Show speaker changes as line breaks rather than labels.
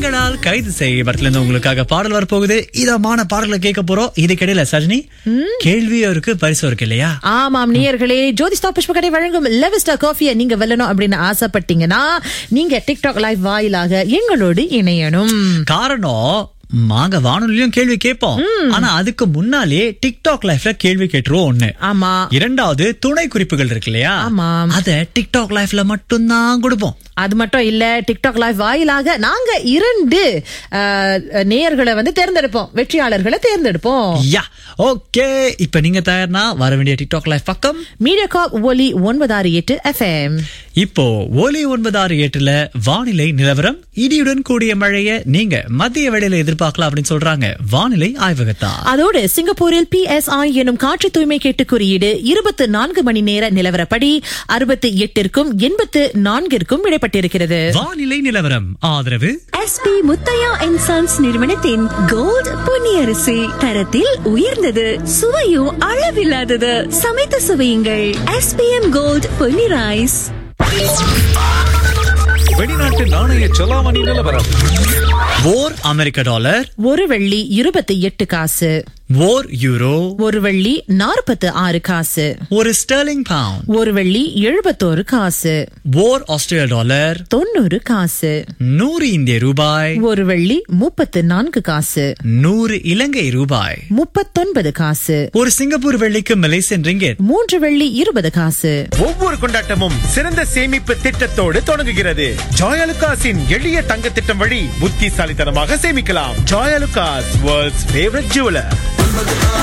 கைகளால் கைது செய்ய படத்துல இருந்து உங்களுக்காக பாடல் வரப்போகுது இதமான பாடல்களை கேட்க போறோம் இதுக்கிடையில சஜினி கேள்வியும் இருக்கு பரிசும் இருக்கு இல்லையா
ஆமாம் நேயர்களே ஜோதிஸ்தா புஷ்பகடை வழங்கும் லெவிஸ்டா காஃபியை நீங்க வெல்லணும் அப்படின்னு ஆசைப்பட்டீங்கன்னா நீங்க டிக்டாக் லைவ் வாயிலாக எங்களோடு இணையணும்
காரணம் நாங்க வானொலியும் கேள்வி கேட்போம் ஆனா அதுக்கு முன்னாலே டிக்டாக் லைஃப்ல கேள்வி கேட்டுருவோம் ஒண்ணு
ஆமா
இரண்டாவது துணை குறிப்புகள் இருக்கு இல்லையா
ஆமாம்.
அத டிக்டாக் லைஃப்ல மட்டும்தான் கொடுப்போம்
அது மட்டும் இல்ல டிக்டாக் லைவ் வாயிலாக நாங்க இரண்டு அஹ், நேயர்களை வந்து தேர்ந்தெடுப்போம் வெற்றியாளர்களை தேர்ந்தெடுப்போம்
யா ஓகே இப்ப நீங்க தயார்னா வர வேண்டிய டிக்டாக் லைஃப் பக்கம்
மீடியா ஒலி ஒன்பதாறு எட்டு எஃப்எம்
இப்போ ஒலி ஒன்பதாறு எட்டுல வானிலை நிலவரம் இடியுடன் கூடிய மழைய நீங்க மத்திய வேளையில எதிர்பார்க்கலாம் அப்படின்னு சொல்றாங்க வானிலை ஆய்வகத்தா
அதோடு சிங்கப்பூரில் பிஎஸ்ஐ எனும் காற்று தூய்மை கேட்டு குறியீடு இருபத்தி நான்கு மணி நேர நிலவரப்படி அறுபத்தி எட்டிற்கும் எண்பத்து நான்கிற்கும் விடப்பட்டிருக்கிறது
வானிலை நிலவரம் ஆதரவு
எஸ்பி முத்தையா அண்ட் சன்ஸ் நிறுவனத்தின் கோல்ட் பொன்னியரிசி தரத்தில் உயர்ந்தது சுவையும் அளவில்லாதது சமைத்து சுவையுங்கள் எஸ்பிஎம் கோல்ட் பொன்னி ரைஸ்
வெளிநாட்டு நாணய செலாவணி நிலவரம்
ஓர் அமெரிக்க டாலர்
ஒரு வெள்ளி இருபத்தி எட்டு காசு
ஓர் யூரோ
ஒரு வெள்ளி நாற்பத்து ஆறு காசு
ஒரு ஸ்டெர்லிங் பவுண்ட்
ஒரு வெள்ளி எழுபத்தோரு காசு
ஓர் ஆஸ்திரேலிய டாலர்
தொண்ணூறு காசு
நூறு இந்திய ரூபாய்
ஒரு வெள்ளி முப்பத்து நான்கு காசு
நூறு இலங்கை ரூபாய்
முப்பத்தொன்பது காசு
ஒரு சிங்கப்பூர் வெள்ளிக்கு மலேசியன் ரிங்கெட்
மூன்று வெள்ளி இருபது காசு
ஒவ்வொரு கொண்டாட்டமும் சிறந்த சேமிப்பு திட்டத்தோடு தொடங்குகிறது ஜாயலுகாஸின் எளிய தங்க திட்டம் வழி புத்திசாலித்தனமாக சேமிக்கலாம் ஜாயலுகாஸ் வேர்ல்ட்ஸ் ஃபேவரட் ஜுவலர்